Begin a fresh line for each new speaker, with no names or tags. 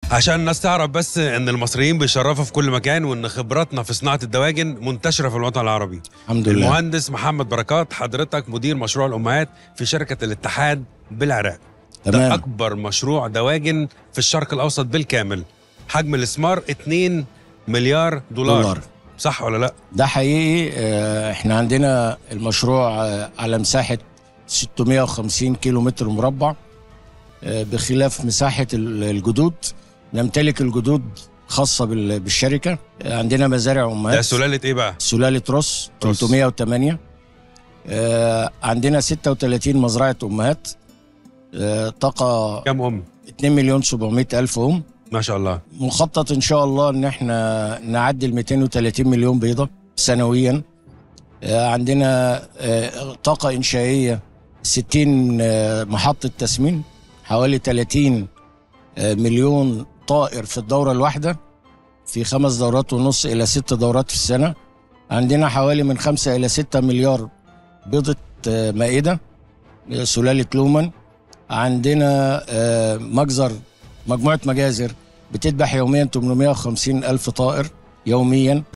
عشان الناس تعرف بس ان المصريين بيشرفوا في كل مكان وان خبراتنا في صناعه الدواجن منتشره في الوطن العربي
الحمد لله
المهندس محمد بركات حضرتك مدير مشروع الامهات في شركه الاتحاد بالعراق ده
تمام
اكبر مشروع دواجن في الشرق الاوسط بالكامل حجم الاستثمار 2 مليار دولار,
دولار
صح ولا لا
ده حقيقي آه، احنا عندنا المشروع آه، على مساحة 650 كيلو متر مربع آه، بخلاف مساحة ال- الجدود نمتلك الجدود خاصة بال- بالشركة آه، عندنا مزارع
ده
أمهات
سلاله ايه بقى
سلالة رص
رص.
308 آه، عندنا 36 مزرعة أمهات آه، طاقة
كم ام
2 مليون 700 ألف أم
ما شاء الله
مخطط ان شاء الله ان احنا نعدي ال 230 مليون بيضه سنويا آه، عندنا آه، طاقه انشائيه 60 آه، محطه تسمين حوالي 30 آه، مليون طائر في الدوره الواحده في خمس دورات ونص الى ست دورات في السنه عندنا حوالي من خمسة الى ستة مليار بيضه آه، مائده آه، سلاله لومن عندنا آه، مجزر مجموعه مجازر بتذبح يوميا 850 ألف طائر يوميا